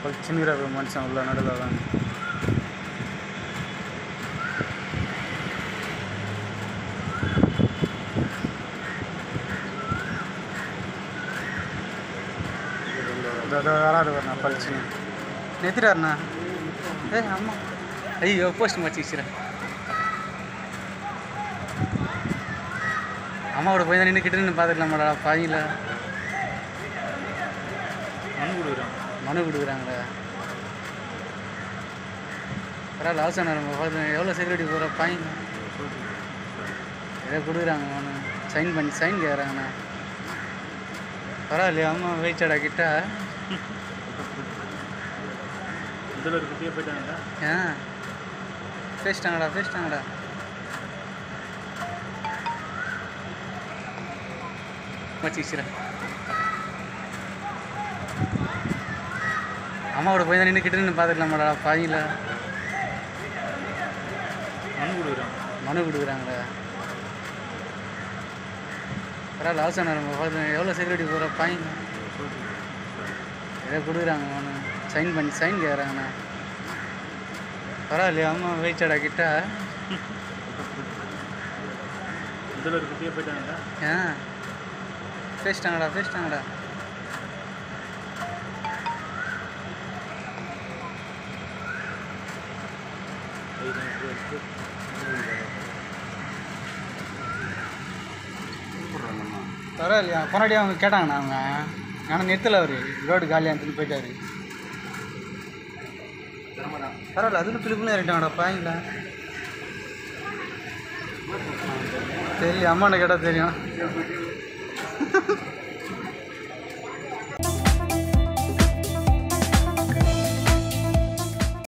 பளிச்சுங்கிற மனுஷன் உள்ள நடுவில் தான் வராது வரண்ணா பளிச்சுன்னு நிறுத்திட்டாருண்ணா ஏ ஆமாம் ஐயோ போஸ்ட் மச்சிக்கிறேன் அம்மாவோட போய் தான் நின்றுக்கிட்டு நின்று பார்த்துக்கலாமாடா பாயில மனு கொடுக்குறான் மனு கொடுக்குறாங்களே பரவாயில்ல அவசரம் நம்ம பார்த்து எவ்வளோ செக்யூரிட்டி போகிற பாயிங்க ஏதோ கொடுக்குறாங்க மனு சைன் பண்ணி சைன் கேட்குறாங்கண்ணா பரவாயில்லையா அம்மா வெயிச்சடா கிட்ட இதில் ஒரு குட்டியாக போயிட்டாங்க ஆ பேசிட்டாங்கடா பேசிட்டாங்கடா மச்சிக்கிறேன் அம்மாவோட போய் தான் நின்றுக்கிட்டு நின்று பார்த்துக்கலாமாடா பாயில மனு கொடுக்குறான் மனு கொடுக்குறாங்களே பரவாயில்ல அவசரம் நம்ம பார்த்து எவ்வளோ செக்யூரிட்டி போகிற பாயிங்க ஏதோ கொடுக்குறாங்க மனு சைன் பண்ணி சைன் கேட்குறாங்கண்ணா பரவாயில்லையா அம்மா வெயிச்சடா கிட்ட இதில் ஒரு குட்டியாக போயிட்டாங்க ஆ பேசிட்டாங்கடா பேசிட்டாங்கடா பரவாயில்லையா கொண்டாடி அவங்க கேட்டாங்கண்ணா அவங்க ஆனால் நிறுத்தல அவர் ரோடு காலியாக எடுத்துன்னு போயிட்டாரு பரவாயில்ல அதுக்கு பிள்ளைக்குள்ளே இறங்கிட்டாங்கடா பாயிங்களா தெரியும் அம்மாண்ட கேட்டால் தெரியும்